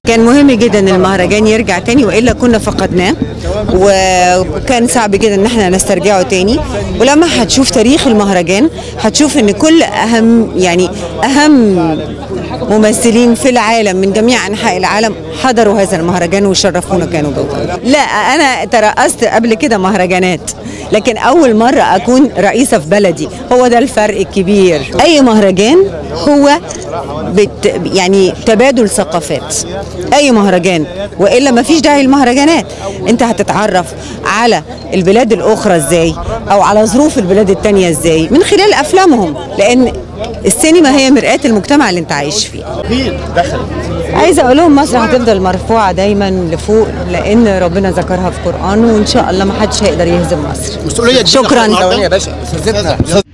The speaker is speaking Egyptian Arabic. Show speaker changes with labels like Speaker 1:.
Speaker 1: كان مهم جدا ان المهرجان يرجع تاني والا كنا فقدناه وكان صعب جدا ان احنا نسترجعه تاني ولما هتشوف تاريخ المهرجان هتشوف ان كل اهم يعني اهم ممثلين في العالم من جميع انحاء العالم حضروا هذا المهرجان وشرفونا كانوا جوه لا انا ترأست قبل كده مهرجانات لكن اول مره اكون رئيسه في بلدي هو ده الفرق الكبير اي مهرجان هو بت يعني تبادل ثقافات اي مهرجان والا ما فيش داعي للمهرجانات انت هتتعرف على البلاد الاخرى ازاي او على ظروف البلاد التانية ازاي من خلال افلامهم لان السينما هي مرآة المجتمع اللي انت عايش فيه عايزه اقول لهم مصر هتفضل مرفوعه دايما لفوق لان ربنا ذكرها في قرآنه وان شاء الله ما حدش هيقدر يهزم مصر
Speaker 2: مسؤوليه كبيرة
Speaker 1: شكراً.
Speaker 2: النهاردة.
Speaker 3: يا باشا استاذتنا